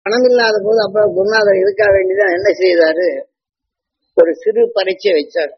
பணம் இல்லாத போது அப்ப குருநாதர் இருக்க வேண்டியதான் என்ன செய்தாரு ஒரு சிறு பரீட்சை வச்சார்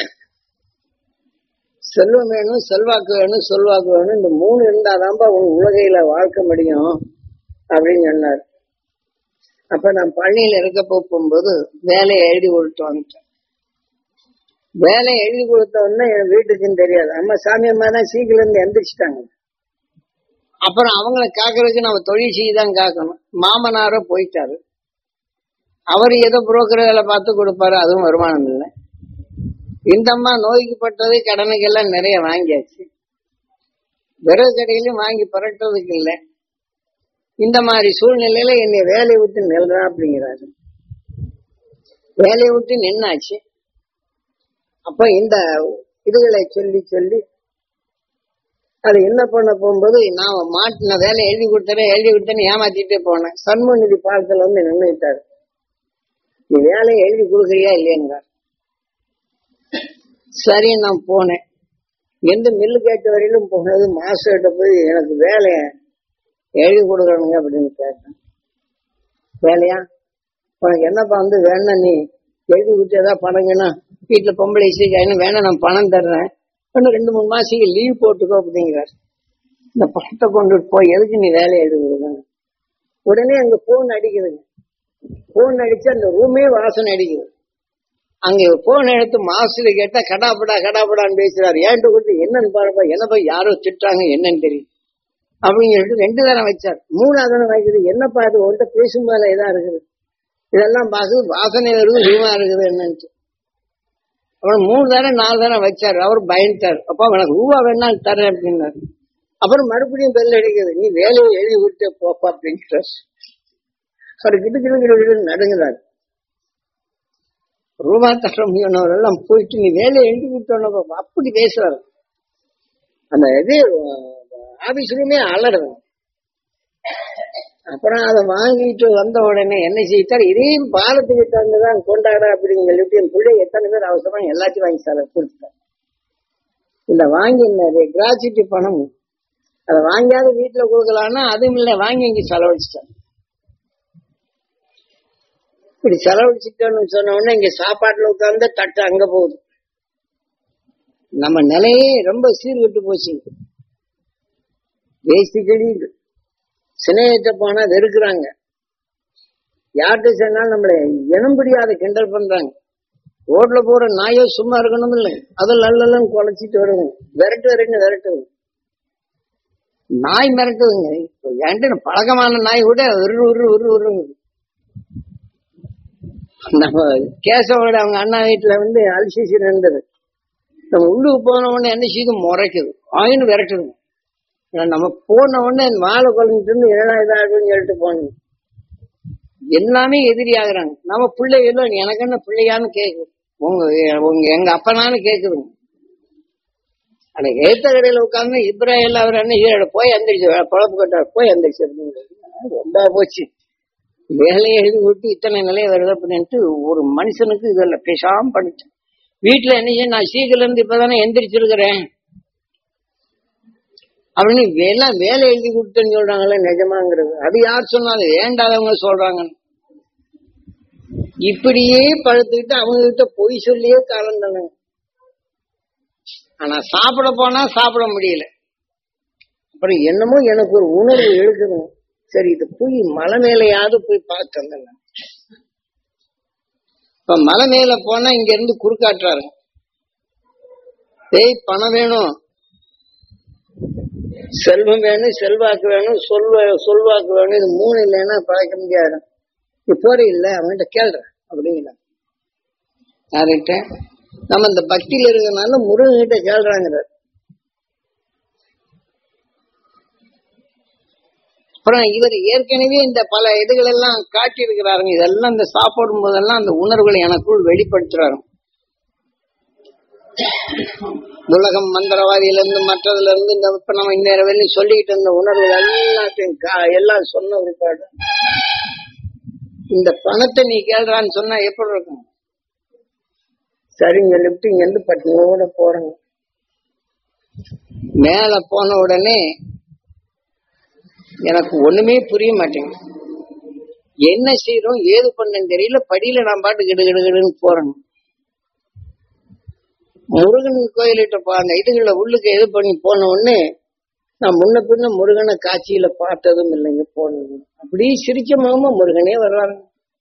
செல்வம் வேணும் செல்வாக்கு வேணும் சொல்வாக்கு வேணும் இந்த மூணு இருந்தாதான்ப்பா உன் உலகையில வாழ்க்க முடியும் அப்படின்னு சொன்னார் அப்ப நான் பள்ளியில இருக்க போகும்போது வேலையை எழுதி கொடுத்து வந்துட்டேன் வேலையை எழுதி கொடுத்த உடனே என் வீட்டுக்குன்னு தெரியாது அம்மா சாமி அம்மா தான் சீக்கிரம் இருந்து எந்திரிச்சிட்டாங்க அப்புறம் அவங்கள காக்கிறதுக்கு நம்ம தொழில் செய்து தான் காக்கணும் மாமனாரோ போயிட்டாரு அவர் ஏதோ புரோக்கர் வேலை பார்த்து கொடுப்பாரு அதுவும் வருமானம் இல்லை இந்த அம்மா நோய்க்குப்பட்டது கடனுக்கெல்லாம் நிறைய வாங்கியாச்சு விறகு கடையிலும் வாங்கி புரட்டுறதுக்கு இல்லை இந்த மாதிரி சூழ்நிலையில என்னை வேலையை விட்டு நில்றா அப்படிங்கிறாரு வேலையை விட்டு நின்னாச்சு அப்ப இந்த இதுகளை சொல்லி சொல்லி அது என்ன பண்ண போகும்போது நான் மாட்டின வேலை எழுதி கொடுத்தேன் எழுதி கொடுத்தேன்னு ஏமாத்திட்டே போனேன் சண்முகநிதி பாலத்துல வந்து நின்றுட்டாரு நீ வேலையை எழுதி கொடுக்குறியா இல்லையாங்கிறார் சரி நான் போனேன் எந்த மில்லு கேட்ட வரையிலும் போனது மாஸ்டர்கிட்ட போய் எனக்கு வேலையை எழுதி கொடுக்கணுங்க அப்படின்னு கேட்டேன் வேலையா உனக்கு என்னப்பா வந்து வேணா நீ எழுதி கொடுத்து ஏதாவது பணங்கன்னா வீட்டுல பொம்பளை சீக்கிரம் வேணா நான் பணம் தர்றேன் இன்னும் ரெண்டு மூணு மாசத்துக்கு லீவ் போட்டுக்கோ அப்படிங்கிறார் இந்த பணத்தை கொண்டுட்டு போய் எதுக்கு நீ வேலையை எழுதி கொடுக்கணும் உடனே அங்க போன் அடிக்குதுங்க போன் அடிச்சு அந்த ரூமே வாசனை அடிக்குது அங்க போன் எடுத்து மாஸ்டர் கேட்டா கடாபடா கடாபடான்னு பேசுறாரு ஏன்ட்டு கொடுத்து என்னன்னு பாருப்பா என்ன போய் யாரோ திட்டுறாங்க என்னன்னு தெரியும் அப்படின்னு சொல்லிட்டு ரெண்டு தரம் வச்சார் மூணாவது தரம் வைக்குது என்னப்பா இது உன்கிட்ட பேசும் போல இதா இருக்குது இதெல்லாம் பார்க்குது வாசனை வருது ரூமா இருக்குது என்னன்ட்டு அப்புறம் மூணு தரம் நாலு தரம் வச்சாரு அவர் பயந்துட்டார் அப்பா உனக்கு ரூபா வேணா தரேன் அப்படின்னாரு அப்புறம் மறுபடியும் பெல் அடிக்குது நீ வேலையை எழுதி விட்டு போப்பா அப்படின்றார் அவர் கிட்ட கிட்ட நடுங்குறாரு ரூபா தர முடியும்னவரெல்லாம் போயிட்டு நீ வேலையை எழுதி விட்டோம் அப்படி பேசுறாரு அந்த இது ஆபீஸ் ரூமே அலறுது அப்புறம் அதை வாங்கிட்டு வந்த உடனே என்ன செய்தார் இதே பாலத்துக்கிட்ட வந்துதான் கொண்டாட அப்படின்னு சொல்லிட்டு என் பிள்ளை எத்தனை பேர் அவசரமா எல்லாத்தையும் வாங்கி சார் கொடுத்துட்டார் இந்த வாங்கி கிராச்சுட்டி பணம் அதை வாங்கியாவது வீட்டுல கொடுக்கலான்னா அதுவும் இல்லை வாங்கி இங்க செலவழிச்சிட்டார் இப்படி செலவழிச்சுட்டோம்னு சொன்ன உடனே இங்க சாப்பாட்டுல உட்கார்ந்து தட்டு அங்க போகுது நம்ம நிலையே ரொம்ப சீர்கெட்டு போச்சு பேசிக்கலி சினையிட்ட போனா வெறுக்கிறாங்க யார்கிட்ட சொன்னாலும் நம்மளை இனம்படியாத கிண்டல் பண்றாங்க ரோட்ல போற நாயோ சும்மா இருக்கணும் இல்லை அதில் நல்லெல்லாம் குலைச்சிட்டு வருங்க விரட்டு விரட்டு விரட்டுது நாய் மிரட்டுதுங்க இப்போ என்கிட்ட பழக்கமான நாய் கூட உரு உரு உரு உருங்குது நம்ம கேசவோட அவங்க அண்ணா வீட்டுல வந்து அல்சிசி இருந்தது நம்ம உள்ளுக்கு போன உடனே என்ன செய்யுது முறைக்குது ஆயின்னு விரட்டுது நம்ம போன உடனே வாழை குழந்தைட்டு இருந்து என்னடா இதாகுன்னு சொல்லிட்டு போனோம் எல்லாமே எதிரி ஆகுறாங்க நம்ம பிள்ளைகளும் எனக்கு என்ன பிள்ளையான்னு கேக்குது உங்க உங்க எங்க அப்பனான்னு கேக்குதுங்க அட ஏத்த கடையில உட்கார்ந்து இப்ராஹிம் அவர் என்ன செய்யறாரு போய் எந்திரிச்சு குழப்பு கட்டார் போய் எந்திரிச்சு அப்படிங்கிறது ரொம்ப போச்சு வேலையை எழுதி விட்டு இத்தனை நிலையை வருது அப்படின்ட்டு ஒரு மனுஷனுக்கு இதெல்லாம் பேசாம பண்ணிட்டேன் வீட்டுல என்ன செய்ய நான் சீக்கிரம் இருந்து இப்பதானே எந்திரிச்சிருக்கிறேன் அப்படின்னு எல்லாம் வேலை எழுதி கொடுத்தேன்னு சொல்றாங்களே நிஜமாங்கிறது அது யார் சொன்னாலும் வேண்டாதவங்க சொல்றாங்க இப்படியே பழுத்துக்கிட்டு அவங்க கிட்ட பொய் சொல்லியே காலம் தானங்க ஆனா சாப்பிட போனா சாப்பிட முடியல அப்புறம் என்னமோ எனக்கு ஒரு உணர்வு எழுக்குதுங்க சரி இது போய் மலை மேலையாவது போய் பார்க்க இப்ப மலை மேல போனா இங்க இருந்து குறுக்காட்டுறாருங்க ஏய் பணம் வேணும் செல்வம் வேணும் செல்வாக்கு வேணும் சொல்வ சொல்வாக்கு வேணும் இது மூணு இல்லைன்னா பழக்க முடியாது இப்போ இல்ல அவன்கிட்ட கேள்ற அப்படிங்கிற யார்கிட்ட நம்ம இந்த பக்தியில இருக்கிறதுனால முருகன் கிட்ட கேள்றாங்கிறார் அப்புறம் இவர் ஏற்கனவே இந்த பல இதுகள் எல்லாம் காட்டி இருக்கிறாருங்க இதெல்லாம் இந்த சாப்பிடும் போதெல்லாம் அந்த உணர்வுகளை எனக்குள் வெளிப்படுத்துறாரு உலகம் மந்திரவாதியில இருந்து மற்றதுல இருந்து இந்த இப்ப நம்ம இந்நேரம் வரையும் சொல்லிக்கிட்டு இருந்த உணர்வுகள் எல்லாத்தையும் கா- எல்லாம் சொன்ன ஒருபாடு இந்த பணத்தை நீ கேள்றான்னு சொன்னா எப்படி இருக்கும் சரிங்க சொல்லிட்டு இங்க இருந்து பட்டினோட போறேங்க மேல போன உடனே எனக்கு ஒண்ணுமே புரிய மாட்டேங்குது என்ன செய்யறோம் ஏது பண்ணன்னு தெரியல படியில நான் பாட்டு கிடு கிடு கிடுன்னு போறேன் முருகன் கோயிலிட்ட பா அந்த இதுகளை உள்ளுக்கு இது பண்ணி போன உடனே நான் முன்ன பின்ன முருகனை காட்சியில பார்த்ததும் இல்லைங்க போனது அப்படியே சிரிச்ச முகமா முருகனே வர்றாங்க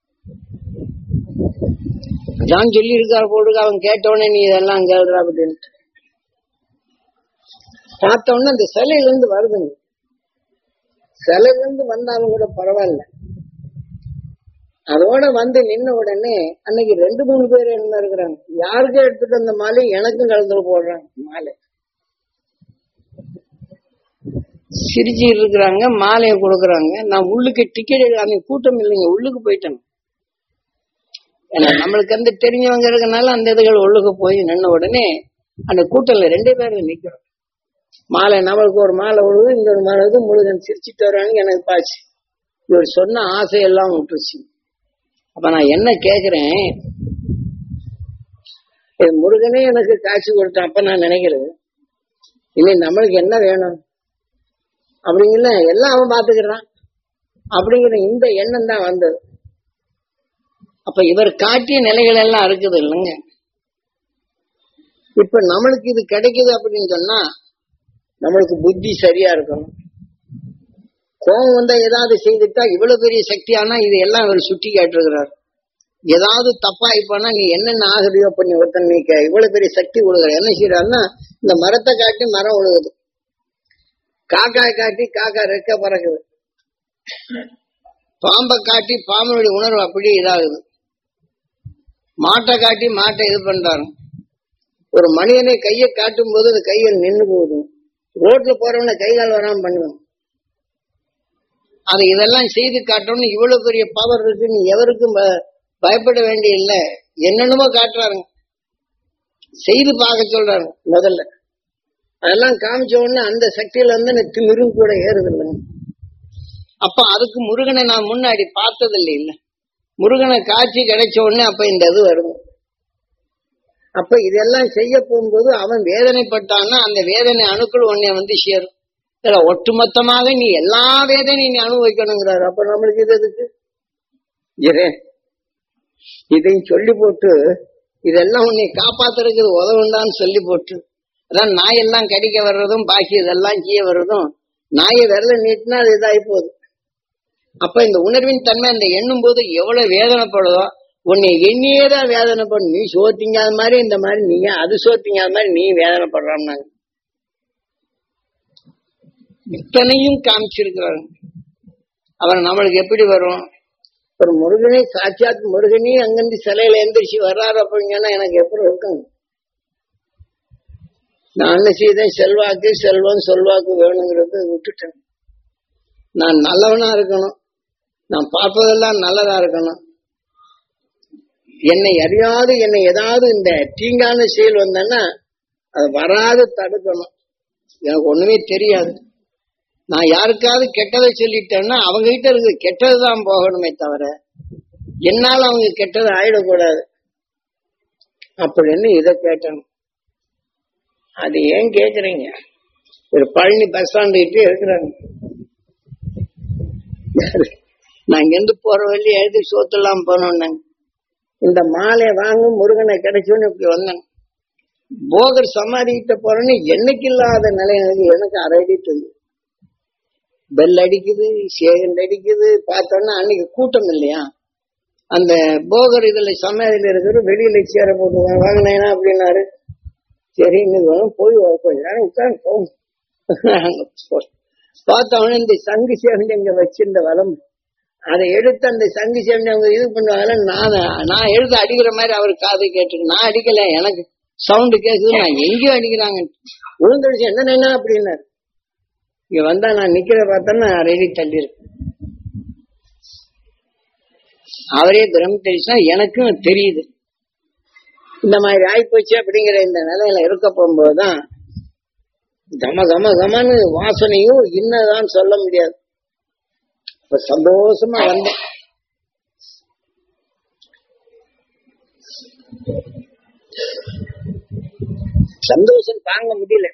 அதான் சொல்லி இருக்காரு போடுங்க அவன் கேட்டவனே நீ இதெல்லாம் கேள்றா அப்படின்ட்டு பார்த்த உடனே அந்த சிலையில இருந்து வருதுங்க சிலையில இருந்து வந்தாலும் கூட பரவாயில்ல அதோட வந்து நின்ன உடனே அன்னைக்கு ரெண்டு மூணு பேர் என்ன இருக்கிறாங்க யாருக்கும் எடுத்துட்டு வந்த மாலை எனக்கும் கலந்து போடுறாங்க மாலை சிரிச்சுட்டு இருக்கிறாங்க மாலையை கொடுக்குறாங்க நான் உள்ளுக்கு டிக்கெட் அந்த கூட்டம் இல்லைங்க உள்ளுக்கு போயிட்டேன் ஏன்னா நம்மளுக்கு வந்து தெரிஞ்சவங்க இருக்கனால அந்த இதுகள் உள்ளுக்கு போய் நின்ன உடனே அந்த கூட்டம்ல ரெண்டே பேர் நிக்கிறோம் மாலை நம்மளுக்கு ஒரு மாலை விழுது இந்த ஒரு மாலை விழுது முழுகன் சிரிச்சிட்டு வர்றாங்க எனக்கு பாச்சு இவர் சொன்ன ஆசையெல்லாம் விட்டுருச்சு அப்ப நான் என்ன கேக்குறேன் இது முருகனே எனக்கு காட்சி கொடுத்தான் அப்ப நான் நினைக்கிறேன் இல்லை நம்மளுக்கு என்ன வேணும் அப்படிங்கல எல்லாம் அவன் பாத்துக்கிறான் அப்படிங்கிற இந்த எண்ணம் தான் வந்தது அப்ப இவர் காட்டிய நிலைகள் எல்லாம் இருக்குது இல்லைங்க இப்ப நம்மளுக்கு இது கிடைக்குது அப்படின்னு சொன்னா நம்மளுக்கு புத்தி சரியா இருக்கணும் கோபம் வந்தா ஏதாவது செய்துட்டா இவ்வளவு பெரிய சக்தியானா இது எல்லாம் இவர் சுட்டி காட்டுகிறார் ஏதாவது தப்பா இப்பனா நீ என்னென்ன ஆகுதியோ பண்ணி ஒருத்தன் நீ கே- இவ்வளவு பெரிய சக்தி கொடுக்குற என்ன செய்யறாருன்னா இந்த மரத்தை காட்டி மரம் விழுகுது காக்காய் காட்டி காக்கா ரெக்க பறக்குது பாம்பை காட்டி பாம்பனுடைய உணர்வு அப்படியே இதாகுது மாட்டை காட்டி மாட்டை இது பண்றாங்க ஒரு மனிதனை கையை காட்டும் போது அந்த கைகள் நின்று போகுது ரோட்ல போறவன கை கால் வராம பண்ணுவான் அது இதெல்லாம் செய்து காட்டணும்னு இவ்வளவு பெரிய பவர் இருக்கு நீ எவருக்கும் ப- பயப்பட வேண்டிய இல்ல என்னென்னமோ காட்டுறாருங்க செய்து பார்க்க சொல்றாங்க முதல்ல அதெல்லாம் காமிச்ச உடனே அந்த சக்தியில வந்து எனக்கு திமிரும் கூட ஏறுது இல்லைங்க அப்ப அதுக்கு முருகனை நான் முன்னாடி பார்த்தது இல்லை இல்ல முருகனை காட்சி கிடைச்ச உடனே அப்ப இந்த இது வருது அப்ப இதெல்லாம் செய்ய போகும்போது அவன் வேதனைப்பட்டான்னா அந்த வேதனை அணுக்கள் உன்னை வந்து சேரும் இதுல ஒட்டுமொத்தமாக நீ எல்லா வேதனையும் நீ அனுபவிக்கணுங்கிறாரு அப்ப நம்மளுக்கு இது எதுக்கு இரு. இதையும் சொல்லி போட்டு இதெல்லாம் உன்னை காப்பாத்துறதுக்கு இது உதவுண்டான்னு சொல்லி போட்டு அதான் நாயெல்லாம் கடிக்க வர்றதும் பாக்கி இதெல்லாம் செய்ய வர்றதும் நாயை விரல நீட்டினா அது இதாகி போகுது அப்ப இந்த உணர்வின் தன்மை அந்த எண்ணும் போது எவ்வளவு வேதனைப்படுதோ உன்னை எண்ணியே தான் வேதனைப்படும் நீ சோத்திங்காத மாதிரி இந்த மாதிரி நீங்க அது சோத்திங்காத மாதிரி நீ வேதனைப்படுறான்னாங்க இத்தனையும் காமிச்சிருக்கிறாரு அவர் நம்மளுக்கு எப்படி வரும் ஒரு முருகனே சாட்சாத் முருகனே அங்கிருந்து சிலையில எந்திரிச்சு வர்றாரு அப்படிங்கன்னா எனக்கு எப்படி இருக்கும் நான் என்ன செய்தேன் செல்வாக்கு செல்வம் செல்வாக்கு வேணுங்கிறத விட்டுட்டேன் நான் நல்லவனா இருக்கணும் நான் பார்ப்பதெல்லாம் நல்லதா இருக்கணும் என்னை அறியாது என்னை ஏதாவது இந்த தீங்கான செயல் வந்தேன்னா அது வராது தடுக்கணும் எனக்கு ஒண்ணுமே தெரியாது நான் யாருக்காவது கெட்டதை சொல்லிட்டேன்னா அவங்க கிட்ட இருக்கு கெட்டதுதான் போகணுமே தவிர என்னால அவங்க கெட்டது ஆயிடக்கூடாது அப்படின்னு இதை கேட்டேன் அது ஏன் கேக்குறீங்க ஒரு பழனி பஸ் ஸ்டாண்டு கிட்ட இருக்கிறாங்க நான் இங்கிருந்து போற வழி எழுதி சோத்துலாம் போனோம் இந்த மாலை வாங்க முருகனை கிடைச்சோன்னு இப்படி வந்தேன் போகர் சமாதி கிட்ட போறேன்னு என்னைக்கு இல்லாத நிலை எனக்கு எனக்கு அரடி தெரியும் பெல் அடிக்குது சேகண்ட் அடிக்குது பார்த்தோன்னா அன்னைக்கு கூட்டம் இல்லையா அந்த போகர் இதுல சமாதியில இருக்கிற வெளியில சேர போட்டு வாங்கினேனா அப்படின்னாரு சரி இன்னைக்கு வேணும் போய் வா, கொஞ்ச நேரம் உட்காந்து போகும் பார்த்தவொடனே இந்த சங்கு சேவண்டி அங்க வச்சிருந்த வளம் அதை எடுத்து அந்த சங்கு சேவண்டி அவங்க இது பண்ணுவாங்கல்ல நான் நான் எழுத அடிக்கிற மாதிரி அவர் காது கேட்டு நான் அடிக்கல எனக்கு சவுண்டு கேக்குது நான் எங்கேயோ அடிக்கிறாங்க விழுந்துடுச்சு என்ன நின்னா அப்படின்னாரு இங்க வந்தா நான் நிக்கிற பார்த்தேன்னா ரெடி தள்ளி இருக்கு அவரே பிரம்மத்தரிசா எனக்கும் தெரியுது இந்த மாதிரி ஆயிப்போச்சு அப்படிங்கிற இந்த நிலையில இருக்க போகும்போதுதான் கம கம கமன்னு வாசனையும் இன்னதான் சொல்ல முடியாது இப்ப சந்தோஷமா வந்தேன் சந்தோஷம் தாங்க முடியல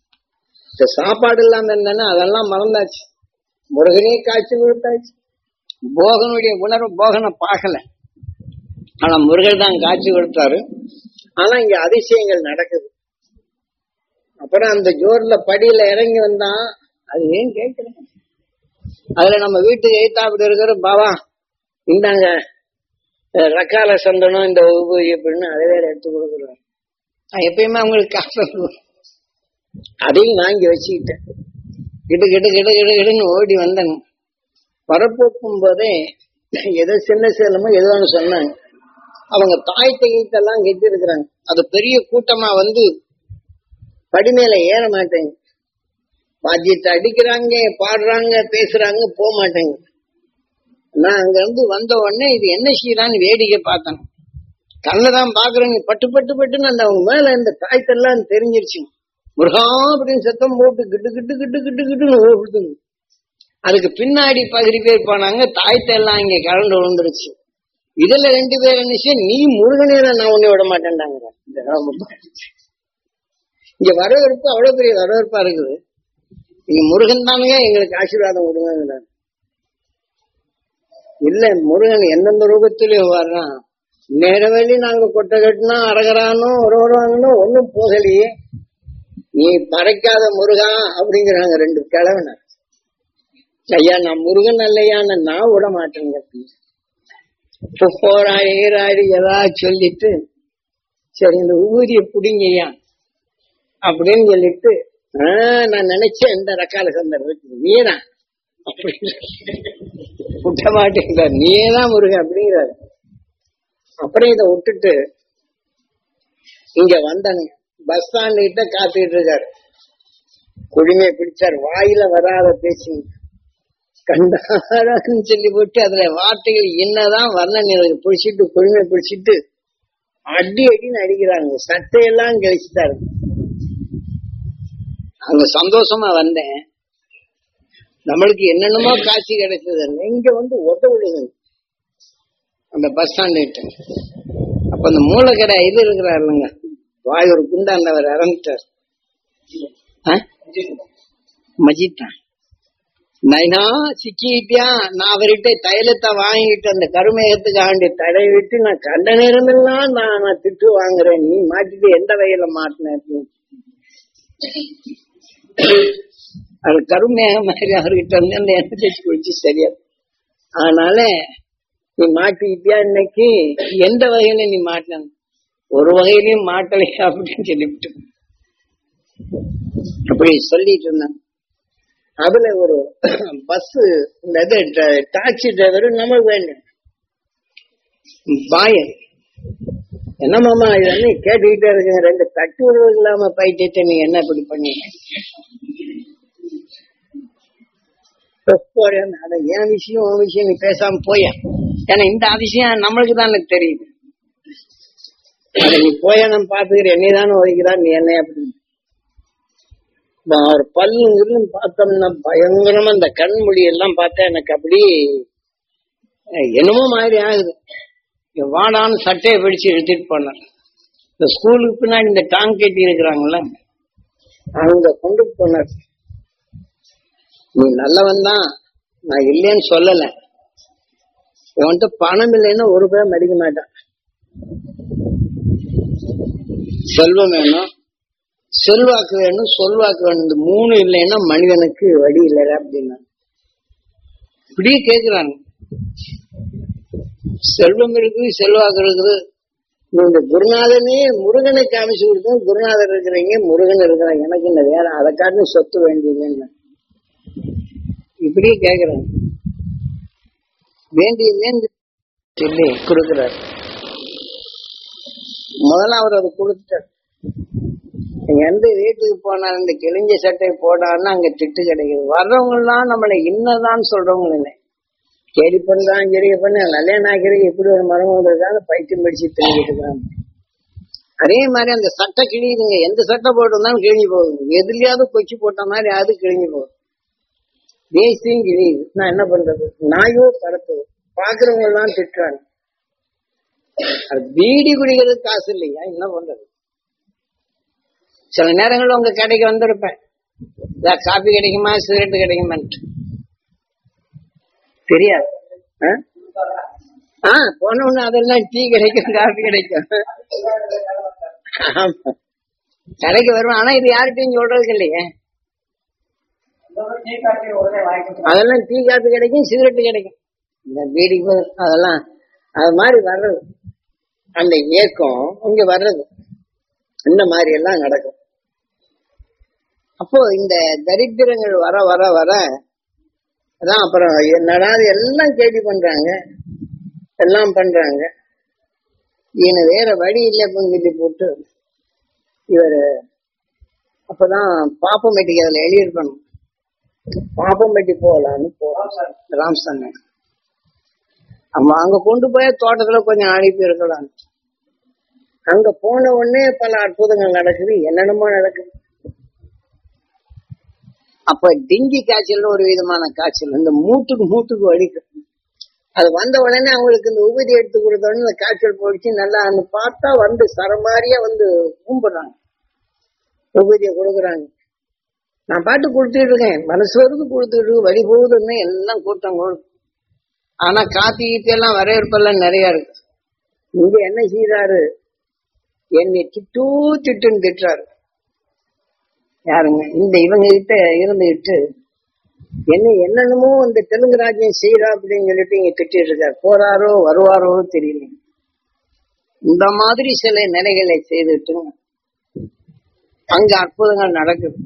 இந்த சாப்பாடு இல்லாம இருந்தேன்னா அதெல்லாம் மறந்தாச்சு முருகனே காய்ச்சி கொடுத்தாச்சு போகனுடைய உணர்வு போகனை பார்க்கல ஆனா முருகர் தான் காட்சி கொடுத்தாரு ஆனா இங்க அதிசயங்கள் நடக்குது அப்புறம் அந்த ஜோர்ல படியில இறங்கி வந்தான் அது ஏன் கேட்கிறேன் அதுல நம்ம வீட்டுக்கு எய்த்தாப்படி இருக்கிற பாவா இந்தாங்க அஹ் ரக்கால சந்தனம் இந்த உபயோகி அப்படின்னு அதை வேற எடுத்து கொடுக்குறாரு நான் எப்பயுமே அவங்களுக்கு காசு கொடுப்பேன். அதையும் வாங்கி வச்சுக்கிட்டேன் கிடு கிடு கிடு கிடு கிடுன்னு ஓடி வந்தேன் வரப்போக்கும் போதே எதோ சின்ன சேலமோ ஏதோ ஒன்று சொன்னாங்க அவங்க தாய் தையத்தெல்லாம் கெட்டி இருக்கிறாங்க அது பெரிய கூட்டமா வந்து படி மேல ஏற மாட்டேங்க வாத்தியத்தை அடிக்கிறாங்க பாடுறாங்க பேசுறாங்க போக மாட்டேங்க நான் அங்க இருந்து வந்த உடனே இது என்ன செய்யறான்னு வேடிக்கை பார்த்தேன் கண்ணதான் பாக்குறேங்க பட்டு பட்டு பட்டுன்னு அந்த அவங்க மேல இந்த காய்த்தெல்லாம் தெரிஞ்சிருச்சு முருகா அப்படின்னு சத்தம் போட்டு கிட்டு கிட்டு கிட்டு கிட்டு கிட்டுன்னு ஓடுதுங்க அதுக்கு பின்னாடி பகுதி பேர் போனாங்க தாய்த்தை எல்லாம் இங்க கலந்து விழுந்துருச்சு இதுல ரெண்டு பேர் என்ன செய்ய, நீ முருகனே நான் உன்னை விட மாட்டேன்டாங்க இந்த ராம- இங்க வரவேற்பு அவ்வளவு பெரிய வரவேற்பா இருக்குது நீங்க முருகன் தானுங்க எங்களுக்கு ஆசீர்வாதம் கொடுங்க இல்ல முருகன் எந்தெந்த ரூபத்திலே வர்றான் நேரவழி நாங்க கொட்டை கட்டினா அரகரானோ ஒரு வருவாங்கன்னு ஒண்ணும் போகலையே நீ பறைக்காத முருகா அப்படிங்கிறாங்க ரெண்டு கிழவனர் ஐயா நான் முருகன் அல்லையா நான் விட மாட்டேங்க போரா ஏறாடி ஏதாவது சொல்லிட்டு சரி இந்த ஊதிய புடிங்கய்யா அப்படின்னு சொல்லிட்டு ஆஹ் நான் நினைச்சேன் இந்த ரக்கால சந்தர் இருக்கு நீதான் அப்படின்னு விட்ட மாட்டேங்கிறார் நீயே தான் முருகன் அப்படிங்கிறாரு அப்புறம் இதை விட்டுட்டு இங்க வந்தாங்க பஸ் ஸ்டாண்ட் கிட்ட காத்துக்கிட்டு இருக்காரு குடிமையை பிடிச்சார் வாயில வராத பேசி கண்டாரன்னு சொல்லி போட்டு அதுல வார்த்தைகள் என்னதான் வர்ணன் எனக்கு பிடிச்சிட்டு குடிமை பிடிச்சிட்டு அடி அடின்னு அடிக்கிறாங்க சட்டையெல்லாம் கழிச்சுட்டாரு அங்க சந்தோஷமா வந்தேன் நம்மளுக்கு என்னென்னமோ காட்சி கிடைச்சது இங்க வந்து உதவுடுது அந்த பஸ் ஸ்டாண்ட் கிட்ட அப்ப அந்த மூலக்கடை இது இருக்கிறார் இல்லைங்க வாய் ஒரு குண்டாண்டவர் இறந்துட்டார் ஆ? மஜித்தா நைனா சிக்கிட்டியா நான் அவர்கிட்ட தைலத்தை வாங்கிட்டு அந்த கருமேகத்துக்கு ஆண்டி தடை விட்டு நான் கண்ட நேரமெல்லாம் நான் நான் திட்டு வாங்குறேன் நீ மாட்டிட்டு எந்த வகையில மாட்டின அப்படின்னு. அது கருமேகம் மாதிரி அவர்கிட்ட வந்து அந்த எண்ணெய் தேய்ச்சி குளிச்சு சரியா அதனால நீ மாட்டிக்கிட்டியா இன்னைக்கு எந்த வகையில நீ மாட்டின ஒரு வகையிலயும் மாட்டலையா அப்படின்னு சொல்லிவிட்டு அப்படி சொல்லிட்டு இருந்தான் அதுல ஒரு பஸ் இந்த இது டாக்ஸி டிரைவர் நமக்கு வேண்டும் பாயன் என்ன மாமா இது வந்து கேட்டுக்கிட்டே இருக்குங்க ரெண்டு தட்டு உறவு இல்லாம போயிட்டு நீ என்ன இப்படி பண்ணீங்க போறேன் அட என் விஷயம் உன் விஷயம் நீ பேசாம போய ஏன்னா இந்த அதிசயம் நம்மளுக்கு தான் எனக்கு தெரியுது அத நீ போய நான் பாத்துக்கிறேன் நீ தானே ஒதுக்கிறான் நீ என்ன அப்படின்னு ஒரு பல்லுங்கிறது பார்த்தோம்னா பயங்கரமா அந்த கண்மொழி எல்லாம் பார்த்தா எனக்கு அப்படி அஹ், என்னமோ மாதிரி ஆகுது இவன் வாடான்னு சட்டையை பிடிச்சு இழுத்துட்டு போனார் இந்த ஸ்கூலுக்கு பின்னாடி இந்த டாங் கட்டி இருக்கிறாங்கல்ல அவங்க கொண்டு போனார் நீ நல்லவன் தான் நான் இல்லைன்னு சொல்லல உன்கிட்ட பணம் இல்லைன்னா ஒரு பேர் மதிக்க மாட்டான் செல்வம் வேணும் செல்வாக்கு வேணும் சொல்வாக்கு வேணும் இந்த மூணு இல்லைன்னா மனிதனுக்கு வழி இல்லை அப்படின்னா இப்படியே கேக்குறாங்க செல்வம் இருக்குது செல்வாக்கு இருக்குது இந்த குருநாதனே முருகனை காமிச்சு கொடுத்தோம் குருநாதர் இருக்கிறீங்க முருகன் இருக்கிறாங்க எனக்கு இந்த வேலை அதை காட்டிலும் சொத்து வேண்டியதுன்னு இப்படியே கேக்குறாங்க வேண்டியதுன்னு சொல்லி கொடுக்கிறார் முதல்ல அவர் அதை கொடுத்துட்டார் நீங்க எந்த வீட்டுக்கு போனாலும் இந்த கிழிஞ்ச சட்டை போடான்னு அங்க திட்டு கிடைக்குது வர்றவங்க எல்லாம் நம்மளை இன்னதான் சொல்றவங்க இல்லை கேடி பண்றான் சரி பண்ண கல்யாணம் ஆக்கிறதுக்கு இப்படி ஒரு மரம் வந்திருக்காங்க பைத்தியம் படிச்சு தெரிஞ்சுட்டு இருக்காங்க அதே மாதிரி அந்த சட்டை கிழியுதுங்க எந்த சட்டை போட்டிருந்தாலும் கிழிஞ்சு போகுது எதுலயாவது கொச்சி போட்ட மாதிரி அது கிழிஞ்சு போகுது தேசியம் கிழியுது நான் என்ன பண்றது நாயோ படத்து பாக்குறவங்க எல்லாம் திட்டுறாங்க அது பீடி குடிக்கிறதுக்கு காசு இல்லையா என்ன பண்றது சில நேரங்கள்ல உங்க கடைக்கு வந்திருப்பேன் ஏதாவது காபி கிடைக்குமா சிகரெட் கிடைக்குமான்ட்டு தெரியாது ஆ? ஆ போன உடனே அதெல்லாம் டீ கிடைக்கும் காஃபி கிடைக்கும் ஆமா. கடைக்கு வருவோம் ஆனா இது யார்கிட்டயும் சொல்றதுக்கு இல்லையே அதெல்லாம் டீ காஃபி கிடைக்கும் சிகரெட் கிடைக்கும் இந்த பீடி போ- அதெல்லாம் அது மாதிரி வர்றது அந்த இயக்கம் இங்க வர்றது இந்த மாதிரி எல்லாம் நடக்கும் அப்போ இந்த தரித்திரங்கள் வர வர வர அதான் அப்புறம் என்னடா இது எல்லாம் கேள்வி பண்றாங்க எல்லாம் பண்றாங்க இவனு வேற வழி இல்லைன்னு சொல்லி போட்டு இவரு அப்பதான் பாப்பம்பட்டி அதுல எழுதியிருக்கணும் பாப்பம்பட்டி போகலான்னு போறோம் ராம்சன் அவன் அங்க கொண்டு போய் தோட்டத்துல கொஞ்சம் அனுப்பி இருக்கலாம் அங்க போன உடனே பல அற்புதங்கள் நடக்குது என்னென்னமோ நடக்குது அப்ப டெங்கி காய்ச்சல்னு ஒரு விதமான காய்ச்சல் இந்த மூட்டுக்கு மூட்டுக்கு வலிக்கும் அது வந்த உடனே அவங்களுக்கு இந்த உபதி எடுத்து கொடுத்த உடனே இந்த காய்ச்சல் போயிடுச்சு நல்லா அந்த பார்த்தா வந்து சரமாரியா வந்து கும்பிடுறாங்க உபதியை கொடுக்குறாங்க நான் பாட்டு கொடுத்துட்டு இருக்கேன் மனசு வருது கொடுத்துட்டு இருக்கு, வழி போகுதுன்னு எல்லாம் கூட்டம் கொடுக்கும் ஆனா காப்பி கீப்பி எல்லாம் வரவேற்பெல்லாம் நிறைய இருக்கு இங்க என்ன செய்யறாரு என்னை திட்டு திட்டுன்னு திட்டுறாரு யாருங்க இந்த இவங்க கிட்ட இருந்துகிட்டு என்ன என்னென்னமோ இந்த தெலுங்கு ராஜ்யம் செய்யறா அப்படின்னு சொல்லிட்டு இங்க திட்டிட்டு இருக்காரு போறாரோ வருவாரோ தெரியல இந்த மாதிரி சில நிலைகளை செய்துட்டு அங்க அற்புதங்கள் நடக்குது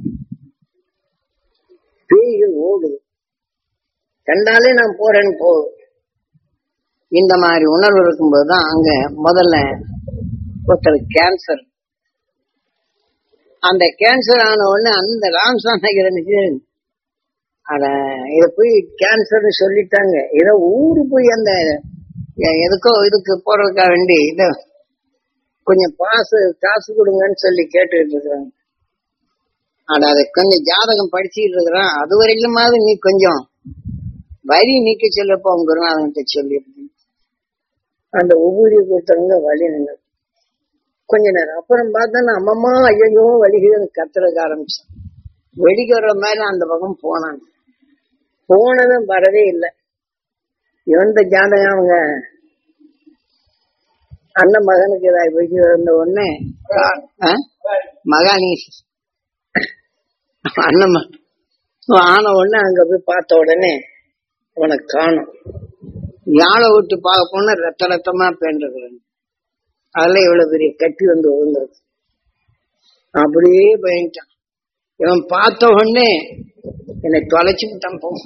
பேய்கள் ஓடுது கண்டாலே நான் போறேன்னு போகுது இந்த மாதிரி உணர்வு இருக்கும்போது தான் அங்க முதல்ல ஒருத்தர் கேன்சர் அந்த கேன்சர் ஆன உடனே அந்த ராம்சாமி இருந்துச்சு அத இத போய் கேன்சர்னு சொல்லிட்டாங்க ஏதோ ஊரு போய் அந்த எ- எதுக்கோ இதுக்கு போறதுக்காக வேண்டி இத கொஞ்சம் பாசு காசு கொடுங்கன்னு சொல்லி கேட்டுக்கிட்டு இருக்கிறாங்க ஆனா அதை கொஞ்சம் ஜாதகம் படிச்சுக்கிட்டு இருக்கிறான் அது வரையிலுமாவது நீ கொஞ்சம் வரி நீக்க சொல்லப்போ உங்க குருநாதன்கிட்ட சொல்லி அந்த உபூதி கொடுத்தவங்க வழி நின்று கொஞ்ச நேரம் அப்புறம் பார்த்தா அம்மம்மா ஐயோ வலிக்குதுன்னு கத்துறதுக்கு ஆரம்பிச்சான் வெடிக்கிற மாதிரி அந்த பக்கம் போனான் போனதும் வரவே இல்லை எந்த ஜாதகம் அவங்க அண்ணன் மகனுக்கு ஏதாவது போய் இருந்த உடனே ஆ? மகானி அண்ணன் மகன் ஆன உடனே அங்க போய் பார்த்த உடனே அவனை காணும் யாழை விட்டு பார்க்க போனா ரத்த ரத்தமா பேண்டுறேன் அதுல இவ்வளவு பெரிய கட்டி வந்து விழுந்துருக்கு அப்படியே பயன்ட்டான் இவன் பார்த்த உடனே என்னை தொலைச்சு விட்டான் போ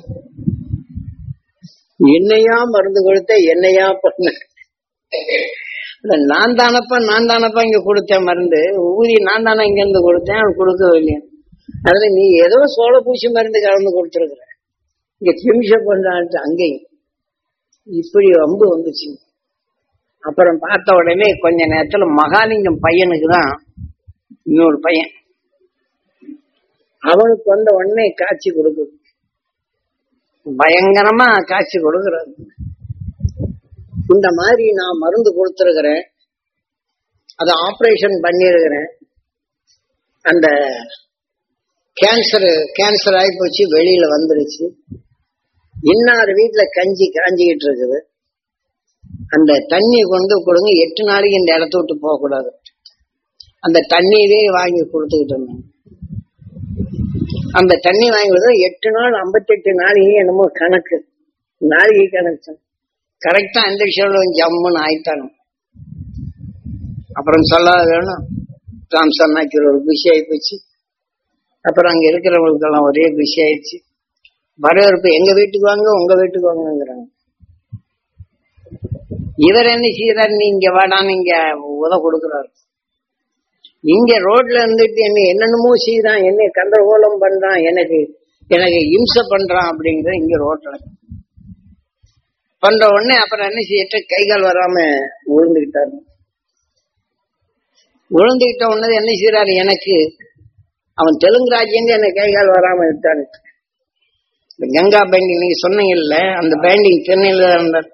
என்னையா மருந்து கொடுத்த என்னையா பண்ண இல்ல, நான் தானப்பா நான் தானப்பா இங்க கொடுத்தேன் மருந்து ஊதி நான் தானே இங்க இருந்து கொடுத்தேன் அவன் கொடுக்கவே இல்லையா அதுல நீ ஏதோ சோள பூச்சி மருந்து கலந்து கொடுத்துருக்குற இங்க திமிஷ பண்றான்ட்டு அங்கேயும் இப்படி வம்பு வந்துச்சு அப்புறம் பார்த்த உடனே கொஞ்ச நேரத்துல மகாலிங்கம் பையனுக்கு தான் இன்னொரு பையன் அவனுக்கு வந்த உடனே காட்சி கொடுக்குது பயங்கரமா காட்சி கொடுக்குறாரு இந்த மாதிரி நான் மருந்து கொடுத்துருக்கிறேன் அதை ஆபரேஷன் பண்ணிருக்கிறேன் அந்த கேன்சர் கேன்சர் ஆகி போச்சு வெளியில வந்துருச்சு இன்னார் வீட்டுல கஞ்சி காஞ்சிக்கிட்டு இருக்குது அந்த தண்ணி கொண்டு கொடுங்க எட்டு நாளைக்கு இந்த இடத்த விட்டு போக கூடாது அந்த தண்ணீரே வாங்கி கொடுத்துக்கிட்டு இருந்தோம் அந்த தண்ணி வாங்கி கொடுத்தா எட்டு நாள் ஐம்பத்தெட்டு நாளைக்கு என்னமோ கணக்கு நாளைக்கு கணக்கு கரெக்டா அந்த விஷயம் ஜம்முன்னு ஆயிட்டானு அப்புறம் சொல்லாத வேணும் ராம் சன்னாக்கு ஒரு குஷி ஆகி போச்சு அப்புறம் அங்க இருக்கிறவங்களுக்கெல்லாம் ஒரே குஷி ஆயிடுச்சு வரவேற்பு எங்க வீட்டுக்கு வாங்க உங்க வீட்டுக்கு வாங்கங்கிறாங்க இவர் என்ன செய்யறாரு நீ இங்க வாடான்னு இங்க உத கொடுக்குறாரு இங்க ரோட்ல இருந்துட்டு என்ன என்னென்னமோ செய்யறான் என்ன கந்தகோலம் பண்றான் எனக்கு எனக்கு இம்சை பண்றான் அப்படிங்கிற இங்க ரோட்ல பண்ற உடனே அப்புறம் என்ன செய்யிட்டு கை கால் வராம விழுந்துகிட்டாரு விழுந்துகிட்ட உடனே என்ன செய்யறாரு எனக்கு அவன் தெலுங்கு ராஜ்யங்க எனக்கு கை கால் வராம விட்டாரு இந்த கங்கா பேண்டிங் நீங்க சொன்னீங்கல்ல அந்த பேண்டிங் சென்னையில தான் இருந்தார்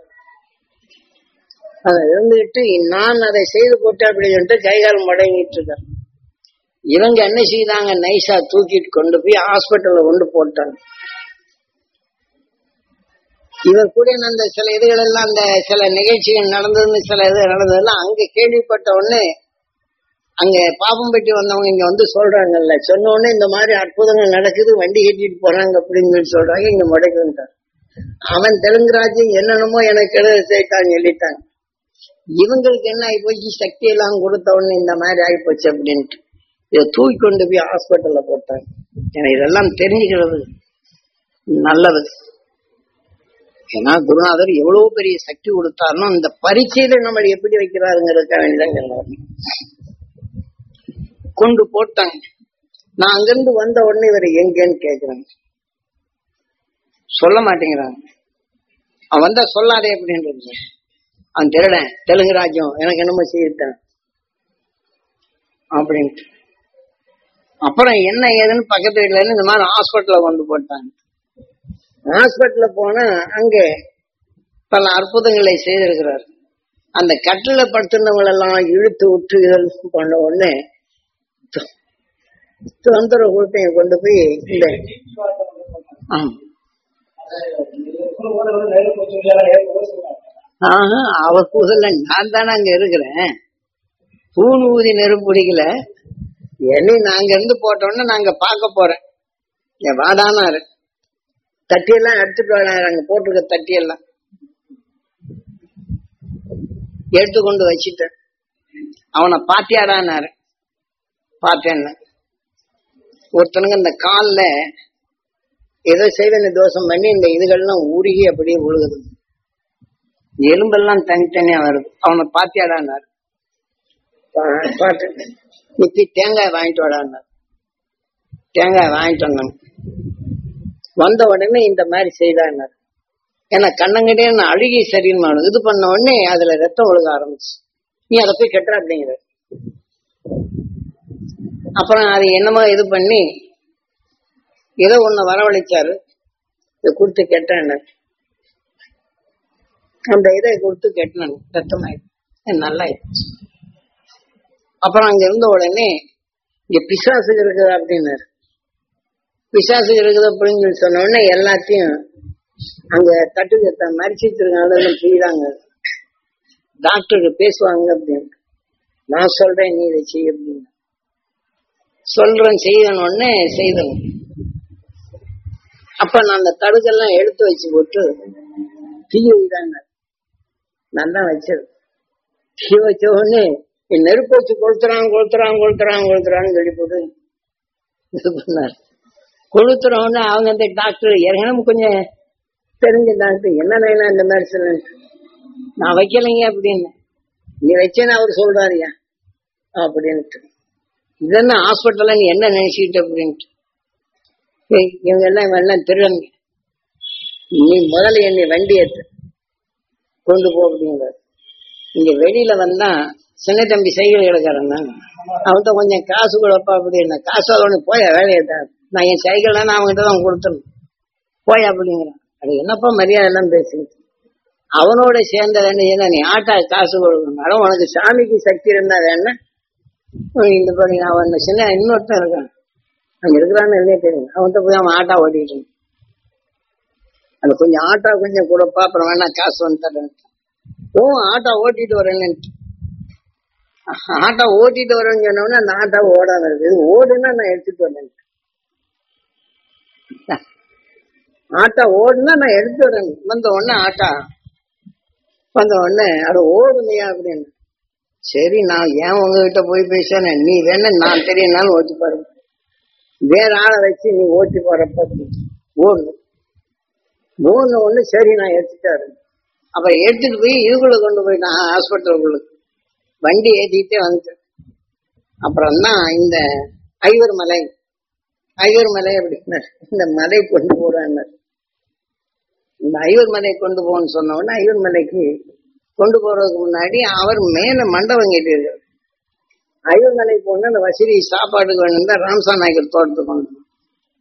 அதை இருந்துகிட்டு நான் அதை செய்து போட்டேன் அப்படின்னு சொல்லிட்டு கைகால் முடங்கிட்டு இருக்காரு இவங்க என்ன செய்தாங்க நைஸா தூக்கிட்டு கொண்டு போய் ஹாஸ்பிட்டல்ல கொண்டு போட்டாங்க இவர் கூட அந்த சில இதுகள் எல்லாம் அந்த சில நிகழ்ச்சிகள் நடந்ததுன்னு சில இது நடந்ததெல்லாம் அங்க கேள்விப்பட்ட உடனே அங்க பாப்பம் பெட்டி வந்தவங்க இங்க வந்து சொல்றாங்கல்ல சொன்ன உடனே இந்த மாதிரி அற்புதங்கள் நடக்குது வண்டி கட்டிட்டு போறாங்க அப்படின்னு சொல்லி சொல்றாங்க இங்க முடைக்குன்றான் அவன் தெலுங்குராஜ் என்னென்னமோ எனக்கு கெடுதல் செய்யிட்டாங்க சொல்லிட்டாங்க இவங்களுக்கு என்ன ஆகி போச்சு சக்தி எல்லாம் கொடுத்த உடனே இந்த மாதிரி ஆகி போச்சு அப்படின்ட்டு இதை தூக்கி கொண்டு போய் ஹாஸ்பிட்டல்ல போட்டாங்க எனக்கு இதெல்லாம் தெரிஞ்சுக்கிறது நல்லது ஏன்னா குருநாதர் எவ்வளவு பெரிய சக்தி கொடுத்தாருன்னா இந்த பரீட்சையில நம்ம எப்படி வைக்கிறாருங்கிறதுக்காக வேண்டியதான் கொண்டு போட்டாங்க நான் அங்கிருந்து வந்த உடனே இவர் எங்கன்னு கேக்குறாங்க சொல்ல மாட்டேங்கிறாங்க அவன் வந்தா சொல்லாதே அப்படின்றது அவன் திருடன் தெலுங்கு ராஜ்யம் எனக்கு என்னமோ செய்யிட்டான் அப்படின்ட்டு அப்புறம் என்ன ஏதுன்னு பக்கத்து வீட்டுல இருந்து இந்த மாதிரி ஹாஸ்பிட்டல்ல கொண்டு போட்டாங்க ஹாஸ்பிட்டல்ல போனா அங்க பல அற்புதங்களை செய்திருக்கிறார் அந்த கட்டில படுத்தினவங்க எல்லாம் இழுத்து விட்டு இதழ் பண்ண உடனே தொந்தரவு கொடுத்து கொண்டு போய் இந்த ஆமா ஆஹா, அவர் புகழ நான் தானே அங்க இருக்கிறேன் பூணு ஊதி நெருப்பு பிடிக்கல என்னை நாங்க இருந்து போட்டோன்னு நாங்க பார்க்க போறேன் என் வாடானாரு தட்டியெல்லாம் எடுத்துட்டு வராரு அங்க போட்டிருக்க தட்டியெல்லாம் எடுத்து கொண்டு வச்சிட்டேன் அவனை பாத்தியாடானாரு பார்த்தேன்னு ஒருத்தனுங்க இந்த கால்ல ஏதோ செய்தன தோஷம் பண்ணி இந்த இதுகள்லாம் உருகி அப்படியே விழுகுது எலும்பெல்லாம் தனித்தனியா வருது அவனை பாத்தியாடானாரு பா- பார்த்தேன் இப்படி தேங்காய் வாங்கிட்டு வாடான்னாரு தேங்காய் வாங்கிட்டு வந்தாங்க வந்த உடனே இந்த மாதிரி செய்தான்னாரு ஏன்னா கண்ணங்கிட்டே நான் அழுகி சரின்னு இது பண்ண உடனே அதுல ரத்தம் ஒழுக ஆரம்பிச்சு நீ அதை போய் கட்டுற அப்படிங்கிற அப்புறம் அது என்னமோ இது பண்ணி ஏதோ ஒண்ணு வரவழைச்சாரு இதை கொடுத்து கெட்டேன் அந்த இதை கொடுத்து கெட்டினேன் ரத்தமாயிடுச்சு நல்லா ஆயிடுச்சு அப்புறம் அங்க இருந்த உடனே இங்க பிசாசு இருக்குது அப்படின்னாரு பிசாசு இருக்குது அப்படின்னு சொல்லி சொன்ன உடனே எல்லாத்தையும் அங்க தட்டுக்கு மறிச்சிட்டு இருக்காங்க செய்யறாங்க டாக்டருக்கு பேசுவாங்க அப்படின்னு நான் சொல்றேன் நீ இதை செய்ய அப்படின்னு சொல்றேன் செய்யணும் உடனே செய்தணும் அப்ப நான் அந்த தடுக்கெல்லாம் எடுத்து வச்சு போட்டு தீ வைதாங்க நான் தான் வச்சது தீ வச்ச உடனே நீ நெருப்பு வச்சு கொளுத்துறான் கொளுத்துறான் கொளுத்துறான் கொளுத்துறான்னு சொல்லி போட்டு இது பண்ணார் கொளுத்துற உடனே அவங்க அந்த டாக்டர் ஏற்கனவே கொஞ்சம் தெரிஞ்ச டாக்டர் என்ன நைனா இந்த மாதிரி சொல்ல நான் வைக்கலைங்க அப்படின்னு நீ வச்சேன்னு அவர் சொல்றாருயா அப்படின்ட்டு இதென்ன ஹாஸ்பிட்டல்ல நீ என்ன நினைச்சிட்டு அப்படின்ட்டு ஏய், இவங்க எல்லாம் இவங்க எல்லாம் திருடங்க நீ முதல்ல என்னை வண்டி ஏத்து கொண்டு போ அப்படிங்கிறார் இங்க வெளியில வந்தா சின்ன தம்பி சைக்கிள் கிடக்காரன் தான் அவன்கிட்ட கொஞ்சம் காசு கொடுப்பா அப்படின்னா காசு அவனு போய வேலையை தான் நான் என் சைக்கிள் நான் அவன்கிட்ட தான் கொடுத்துருந்தேன் போய் அப்படிங்கிறான் அது என்னப்பா மரியாதை எல்லாம் பேசுங்க அவனோட சேர்ந்த என்ன செய்யணும் நீ ஆட்டா காசு கொடுக்கணும் அதான் உனக்கு சாமிக்கு சக்தி இருந்தா வேணா உனக்கு இந்த பண்ணி அவன் சின்ன இன்னொருத்தன் இருக்கான் அங்க இருக்கிறான்னு என்னே தெரியும் அவன்கிட்ட போய் அவன் ஆட்டா ஓட்டிட்டு இருந்தான். அது கொஞ்சம் ஆட்டா கொஞ்சம் கொடுப்பா அப்புறம் வேணா காசு வந்து தரேன் ஓ ஆட்டா ஓட்டிட்டு வரேன்னு ஆட்டா ஓட்டிட்டு வரேன்னு சொன்ன உடனே அந்த ஆட்டா ஓடாம இருக்கு இது ஓடுனா நான் எடுத்துட்டு வரேன் ஆட்டா ஓடுனா நான் எடுத்து வரேன் வந்த உடனே ஆட்டா வந்த உடனே அது ஓடுமையா அப்படின்னு சரி நான் ஏன் உங்ககிட்ட போய் பேசுறேன் நீ வேணா நான் தெரியனாலும் ஓட்டி பாருங்க வேற ஆளை வச்சு நீ ஓட்டி போறப்ப ஓடு ஓடுன ஒண்ணு சரி நான் எடுத்துட்டாரு அப்ப எடுத்துட்டு போய் இதுக்குள்ள கொண்டு போயிட்டான் ஹாஸ்பிட்டலுக்குள்ள வண்டி ஏத்திட்டே வந்துட்டேன் அப்புறம் தான் இந்த ஐவர் மலை ஐவர் மலை அப்படின்னாரு இந்த மலை கொண்டு போறாங்க இந்த ஐவர் மலை கொண்டு போன்னு சொன்ன உடனே ஐவர் மலைக்கு கொண்டு போறதுக்கு முன்னாடி அவர் மேல மண்டபம் கட்டியிருக்காரு ஐவர் மலை போனா அந்த வசதி சாப்பாட்டுக்கு வேணும் தான் ராம்சா நாயக்கர் தோட்டத்துக்கு கொண்டு போனோம்.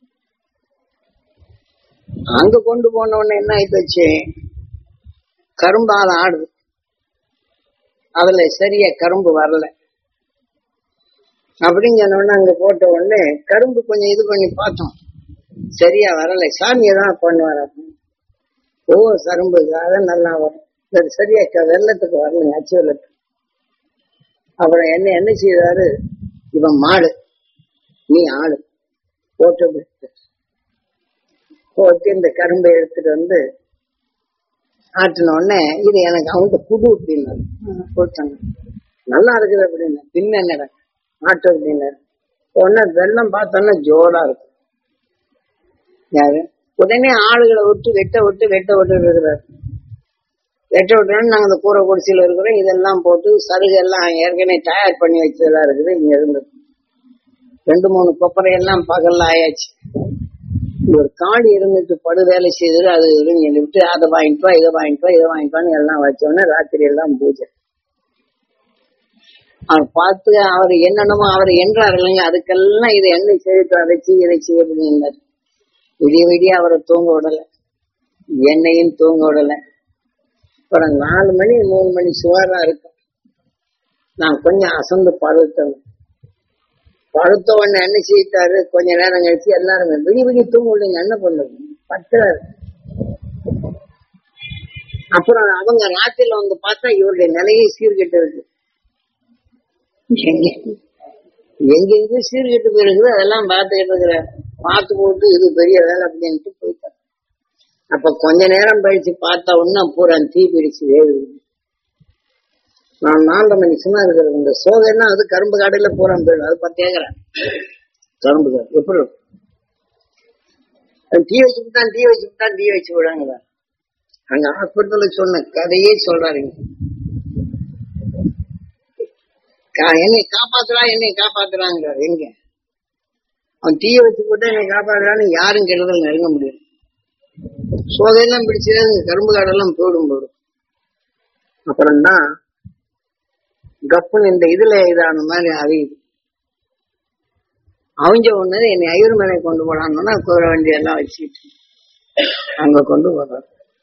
அங்க கொண்டு போன உடனே என்ன ஆயிப்போச்சு கரும்பால ஆடுது அதுல சரியா கரும்பு வரல அப்படின்னு சொன்ன உடனே அங்க போட்ட உடனே கரும்பு கொஞ்சம் இது பண்ணி பார்த்தோம் சரியா வரல சாமி தான் பண்ணுவார் அப்படின்னு ஒவ்வொரு சரும்புக்காக நல்லா வரும் இது சரியா க- வெள்ளத்துக்கு வரலங்க அச்சு வெள்ளத்துக்கு அப்புறம் என்ன என்ன செய்தாரு இவன் மாடு நீ ஆளு போட்டு விட்டு போட்டு இந்த கரும்பை எடுத்துட்டு வந்து ஆட்டின உடனே இது எனக்கு அவங்க புது அப்படின்னாரு போட்டாங்க நல்லா இருக்குது அப்படின்னு பின்ன என்னடா ஆட்டு அப்படின்னாரு உடனே வெள்ளம் பார்த்தோன்னா ஜோரா இருக்கும் யாரு உடனே ஆளுகளை விட்டு வெட்ட விட்டு வெட்ட விட்டு இருக்கிறார் வெட்ட விட்டோன்னு நாங்க அந்த கூரை குடிசையில இருக்கிறோம் இதெல்லாம் போட்டு சருகு எல்லாம் ஏற்கனவே தயார் பண்ணி வச்சதெல்லாம் இருக்குது இங்க இருந்து ரெண்டு மூணு கொப்பரை எல்லாம் பகல்ல ஆயாச்சு ஒரு காடு இருந்துட்டு படு வேலை செய்தது அது இதுன்னு சொல்லிவிட்டு அதை வாங்கிட்டு வா இதை வாங்கிட்டு வா இதை வாங்கிட்டு வான்னு எல்லாம் வச்சோடனே ராத்திரி எல்லாம் பூஜை அவர் பார்த்து அவர் என்னென்னமோ அவர் என்றார் இல்லைங்க அதுக்கெல்லாம் இதை எண்ணெய் சேர்த்து அரைச்சி இதை செய்ய அப்படின்னாரு விடிய விடிய அவரை தூங்க விடல என்னையும் தூங்க விடல அப்புறம் நாலு மணி மூணு மணி சுவாரா இருக்கும் நான் கொஞ்சம் அசந்து படுத்தேன் படுத்த உடனே என்ன செய்யிட்டாரு கொஞ்ச நேரம் கழிச்சு எல்லாரும் விடி விடி தூங்க விடுங்க என்ன பண்ணுறது பத்துறாரு அப்புறம் அவங்க ராத்திரில வந்து பார்த்தா இவருடைய நிலையை சீர்கெட்டு இருக்கு எங்க எங்கெங்க சீர்கெட்டு போயிருக்குது அதெல்லாம் பார்த்துக்கிட்டு இருக்கிறார் பார்த்து போட்டு இது பெரிய வேலை அப்படின்ட்டு போயிட்டார் அப்ப கொஞ்ச நேரம் கழிச்சு பார்த்தா உடனே பூரா தீ பிடிச்சு வேகுது நான் நாலரை மணி சும்மா இருக்கிறது இந்த சோகைன்னா அது கரும்பு காடையில பூரா போயிடும் அது பத்து ஏக்கரா கரும்பு காடு எப்படி இருக்கும்? அது டீ வச்சு விட்டான் டீ வச்சு விட்டான் டீ வச்சு விடாங்க அங்க ஹாஸ்பிட்டல்ல சொன்ன கதையே சொல்றாருங்க கா- என்னை காப்பாத்துறா என்னை காப்பாத்துறாங்கிறார் எங்க அவன் தீய வச்சு போட்டு என்னை காப்பாத்துறான்னு யாரும் கெடுதல் நெருங்க முடியும் சோகையெல்லாம் பிடிச்சு கரும்பு காடெல்லாம் போயிடும் போயிடும் அப்புறம்தான் கப்புன்னு இந்த இதுல இதான மாதிரி அவியுது அவிஞ்ச உடனே என்னை ஐயர்மலை கொண்டு போலான்னா குதிரை வண்டி எல்லாம் வச்சுக்கிட்டு அங்க கொண்டு போறாரு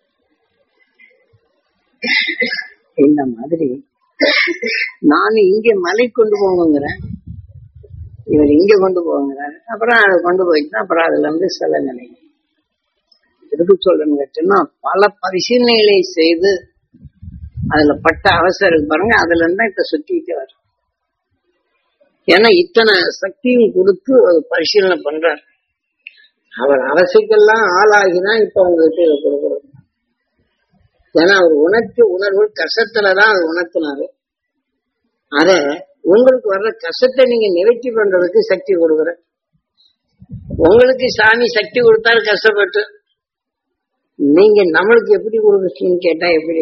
இந்த மாதிரி நான் இங்க மலை கொண்டு போங்கிறேன் இவர் இங்க கொண்டு போங்கிறாரு அப்புறம் அதை கொண்டு போயிட்டு அப்புறம் அதுல இருந்து சில நிலை எதுக்கு சொல்றேன்னு கேட்டீங்கன்னா பல பரிசீலனைகளை செய்து அதுல பட்ட அவசரம் இருக்கு பாருங்க அதுல இருந்தா இப்ப சுத்திக்கிட்டே வரும் ஏன்னா இத்தனை சக்தியும் கொடுத்து ஒரு பரிசீலனை பண்றார் அவர் அரசுக்கெல்லாம் ஆளாகிதான் இப்ப உங்ககிட்ட இதை கொடுக்குறது ஏன்னா அவர் உணர்ச்சி உணர்வு கசத்துலதான் அவர் உணர்த்தினாரு அத உங்களுக்கு வர்ற கசத்தை நீங்க நிவர்த்தி பண்றதுக்கு சக்தி கொடுக்குற உங்களுக்கு சாமி சக்தி கொடுத்தாரு கஷ்டப்பட்டு நீங்க நம்மளுக்கு எப்படி கொடுக்குறீங்கன்னு கேட்டா எப்படி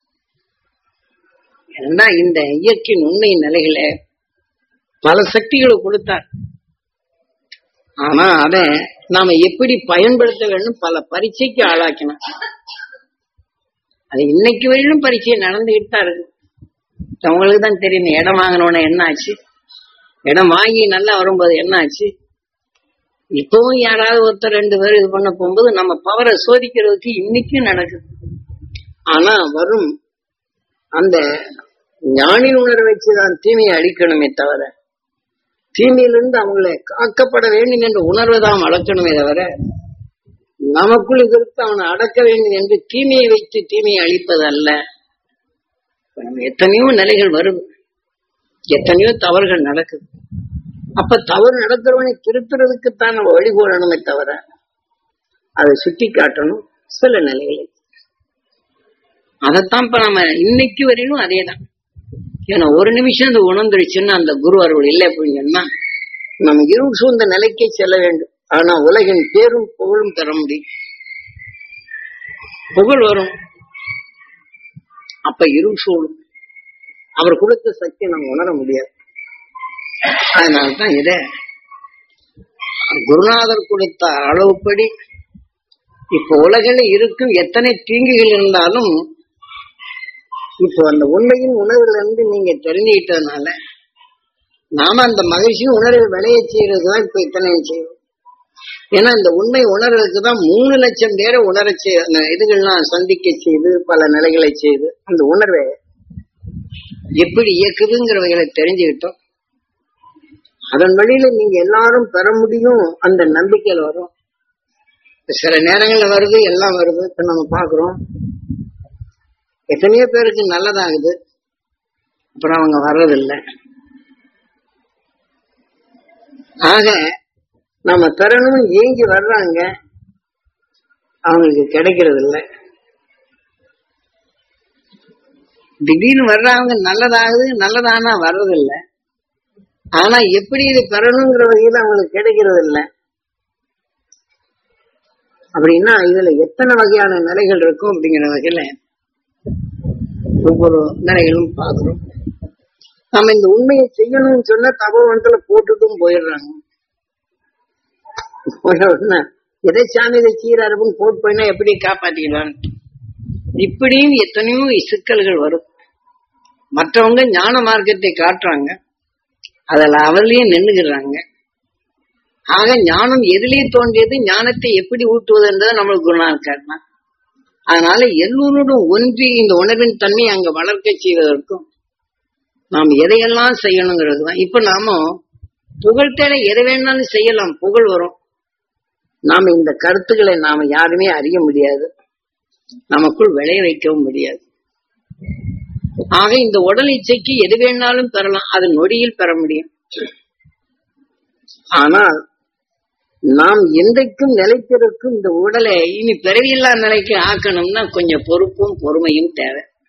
ஏன்னா இந்த இயற்கையின் உண்மை நிலைகளை பல சக்திகளை கொடுத்தார் ஆனா அத நாம எப்படி பயன்படுத்த வேண்டும் பல பரீட்சைக்கு ஆளாக்கினோம் அது இன்னைக்கு வரையிலும் பரீட்சை நடந்துகிட்டு தான் இருக்கு உங்களுக்கு தான் தெரியும் இடம் வாங்கினோட என்ன ஆச்சு இடம் வாங்கி நல்லா வரும்போது என்ன ஆச்சு இப்பவும் யாராவது ஒருத்தர் ரெண்டு பேர் இது பண்ண போகும்போது நம்ம பவரை சோதிக்கிறதுக்கு இன்னைக்கும் நடக்குது ஆனா வரும் அந்த ஞானி உணர்வை வச்சுதான் தீமையை அழிக்கணுமே தவிர தீமையிலிருந்து அவங்களை காக்கப்பட வேண்டும் என்ற உணர்வை தான் வளர்க்கணுமே தவிர நமக்குள் எதிர்த்து அவனை அடக்க வேண்டும் என்று தீமையை வைத்து தீமையை அழிப்பது அல்ல இப்ப நம்ம எத்தனையோ நிலைகள் வருது எத்தனையோ தவறுகள் நடக்குது அப்ப தவறு நடத்துறவனை திருத்துறதுக்குத்தான் நம்ம வழி போடணுமே தவிர அதை சுட்டி காட்டணும் சில நிலைகளை அதைத்தான் இப்ப நம்ம இன்னைக்கு வரையிலும் அதே தான் ஏன்னா ஒரு நிமிஷம் அது உணர்ந்துருச்சுன்னா அந்த குரு அருள் இல்லை அப்படின்னு சொன்னா நம்ம இருள் சூழ்ந்த நிலைக்கே செல்ல வேண்டும் ஆனா உலகின் பேரும் புகழும் பெற முடியும் புகழ் வரும் அப்ப இருள் சூழும் அவர் கொடுத்த சக்தி நம்ம உணர முடியாது அதனால்தான் இத குருநாதர் கொடுத்த அளவுப்படி இப்ப உலகில் இருக்கும் எத்தனை தீங்குகள் இருந்தாலும் இப்போ அந்த உண்மையின் உணர்வுல இருந்து நீங்க தெரிஞ்சுக்கிட்டதுனால நாம அந்த மகிழ்ச்சியும் உணர்வு விளைய செய்யறதுதான் இப்ப இத்தனை செய்யும் ஏன்னா இந்த உண்மை உணர்றதுக்கு தான் மூணு லட்சம் பேரை உணர செய்ய அந்த இதுகள்லாம் சந்திக்க செய்து பல நிலைகளை செய்து அந்த உணர்வை எப்படி இயக்குதுங்கிறவைகளை தெரிஞ்சுக்கிட்டோம் அதன் வழியில நீங்க எல்லாரும் பெற முடியும் அந்த நம்பிக்கையில வரும் சில நேரங்கள்ல வருது எல்லாம் வருது இப்ப நம்ம பாக்குறோம் எத்தனையோ பேருக்கு நல்லதாகுது அப்புறம் அவங்க வர்றதில்லை ஆக நம்ம பெறணும் ஏங்கி வர்றாங்க அவங்களுக்கு கிடைக்கிறது இல்லை திடீர்னு வர்றவங்க நல்லதாகுது நல்லதானா வர்றதில்லை ஆனா எப்படி இது பெறணுங்கிற வகையில் அவங்களுக்கு கிடைக்கிறது இல்லை அப்படின்னா இதுல எத்தனை வகையான நிலைகள் இருக்கும் அப்படிங்கிற வகையில ஒவ்வொரு நிலைகளும் பார்க்கிறோம் நம்ம இந்த உண்மையை செய்யணும்னு சொன்னா தபவனத்துல போட்டுட்டும் போயிடுறாங்க உடனே, எதை சாமி இதை சீராருன்னு போட்டு போயினா எப்படி காப்பாத்திக்கலாம் இப்படியும் எத்தனையோ சிக்கல்கள் வரும் மற்றவங்க ஞான மார்க்கத்தை காட்டுறாங்க அதுல அவர்லயும் நின்னுகிறாங்க ஆக ஞானம் எதிலே தோன்றியது ஞானத்தை எப்படி ஊட்டுவது என்றதை நம்மளுக்கு குருநாள் காட்டினார் அதனால எல்லோரோடும் ஒன்றி இந்த உணர்வின் தன்மையை அங்க வளர்க்க செய்வதற்கும் நாம் எதையெல்லாம் செய்யணுங்கிறது தான் இப்ப நாம புகழ் தேட எதை வேணாலும் செய்யலாம் புகழ் வரும் நாம இந்த கருத்துக்களை நாம யாருமே அறிய முடியாது நமக்குள் விளைய வைக்கவும் முடியாது ஆக இந்த உடல் இச்சைக்கு எது வேணாலும் பெறலாம் அது நொடியில் பெற முடியும் ஆனால் நாம் என்றைக்கும் நிலைத்திருக்கும் இந்த உடலை இனி பிறவியில்லா நிலைக்கு ஆக்கணும்னா கொஞ்சம் பொறுப்பும் பொறுமையும் தேவை